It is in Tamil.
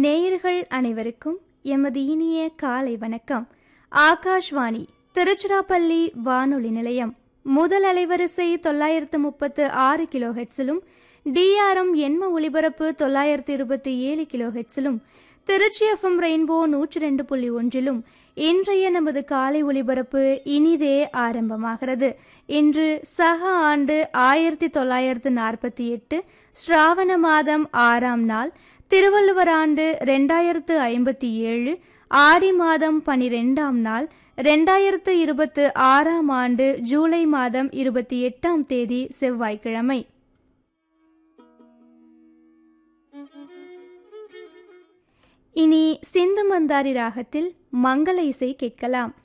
நேயர்கள் அனைவருக்கும் எமது இனிய காலை வணக்கம் ஆகாஷ்வாணி திருச்சிராப்பள்ளி வானொலி நிலையம் முதல் அலைவரிசை தொள்ளாயிரத்து முப்பத்து ஆறு கிலோ ஹெட்ஸிலும் டிஆர்எம் எண்ம ஒலிபரப்பு தொள்ளாயிரத்து இருபத்தி ஏழு கிலோ ஹெட்ஸிலும் திருச்சி எஃப்எம் ரெயின்போ நூற்றி ரெண்டு புள்ளி ஒன்றிலும் இன்றைய நமது காலை ஒலிபரப்பு இனிதே ஆரம்பமாகிறது இன்று சக ஆண்டு ஆயிரத்தி தொள்ளாயிரத்து நாற்பத்தி எட்டு ஸ்ராவண மாதம் ஆறாம் நாள் திருவள்ளுவர் ஆண்டு ரெண்டாயிரத்து ஐம்பத்தி ஏழு ஆடி மாதம் பனிரெண்டாம் நாள் ரெண்டாயிரத்து இருபத்து ஆறாம் ஆண்டு ஜூலை மாதம் இருபத்தி எட்டாம் தேதி செவ்வாய்க்கிழமை இனி சிந்து மந்தாரி ராகத்தில் மங்கள இசை கேட்கலாம்